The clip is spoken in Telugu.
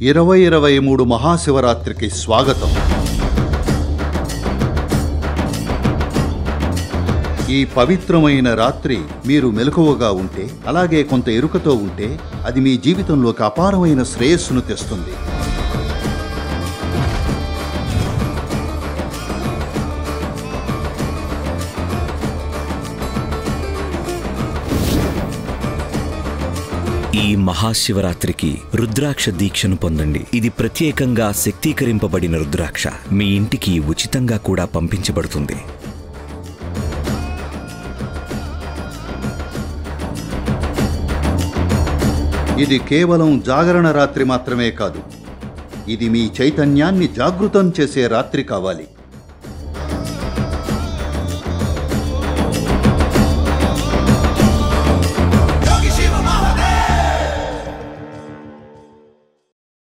ఇరవై ఇరవై మూడు మహాశివరాత్రికి స్వాగతం ఈ పవిత్రమైన రాత్రి మీరు మెలకువగా ఉంటే అలాగే కొంత ఎరుకతో ఉంటే అది మీ జీవితంలోకి అపారమైన శ్రేయస్సును తెస్తుంది ఈ మహాశివరాత్రికి రుద్రాక్ష దీక్షను పొందండి ఇది ప్రత్యేకంగా శక్తీకరింపబడిన రుద్రాక్ష మీ ఇంటికి ఉచితంగా కూడా పంపించబడుతుంది ఇది కేవలం జాగరణ రాత్రి మాత్రమే కాదు ఇది మీ చైతన్యాన్ని జాగృతం చేసే రాత్రి కావాలి